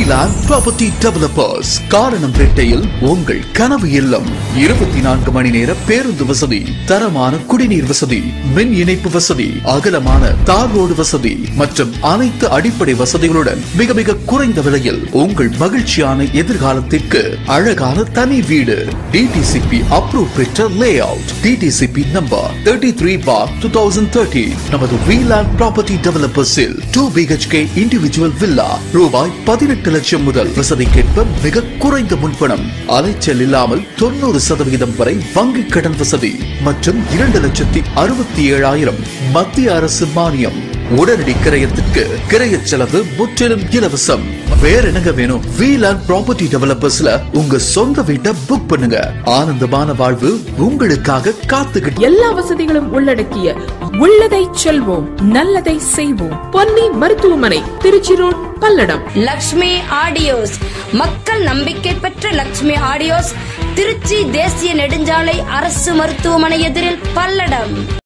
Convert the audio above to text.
VLAN property developers காரணம் ரெட்டையில் உங்கள் கனவு இல்லம் இருபத்தி நான்கு மணி நேர பேருந்து வசதி தரமான குடிநீர் வசதி மின் இணைப்பு வசதி அகலமான தார் ரோடு வசதி மற்றும் அனைத்து அடிப்படை வசதிகளுடன் மிக மிக குறைந்த விலையில் உங்கள் மகிழ்ச்சியான எதிர்காலத்திற்கு அழகான தனி வீடு டிடிசிபி அப்ரூவ் பெற்ற layout DTCP number thirty three bar two thousand thirty நமது VLAN ப்ராப்பர்ட்டி டெவலப்பர்ஸில் டூ பிஹெச்கே இண்டிவிஜுவல் வில்லா ரூபாய் பதினெட்டு லட்சம் முதல் வசதிக்கேற்ப மிக குறைந்த முன்பணம் அலைச்சல் இல்லாமல் தொண்ணூறு சதவிகிதம் வரை வங்கி கடன் வசதி மற்றும் இரண்டு லட்சத்தி அறுபத்தி ஏழாயிரம் மத்திய அரசு மானியம் உடனடி கிரயத்திற்கு கிரய செலவு முற்றிலும் இலவசம் வேற என்னங்க வேணும் VLAN ப்ராப்பர்ட்டி டெவலப்பர்ஸ்ல உங்க சொந்த வீட்டை புக் பண்ணுங்க ஆனந்தமான வாழ்வு உங்களுக்காக காத்துக்கிட்டு எல்லா வசதிகளும் உள்ளடக்கிய உள்ளதை செல்வோம் நல்லதை செய்வோம் பொன்னி மருத்துவமனை திருச்சி ரோட் பல்லடம் லக்ஷ்மி ஆடியோஸ் மக்கள் நம்பிக்கை பெற்ற லக்ஷ்மி ஆடியோஸ் திருச்சி தேசிய நெடுஞ்சாலை அரசு மருத்துவமனை எதிரில் பல்லடம்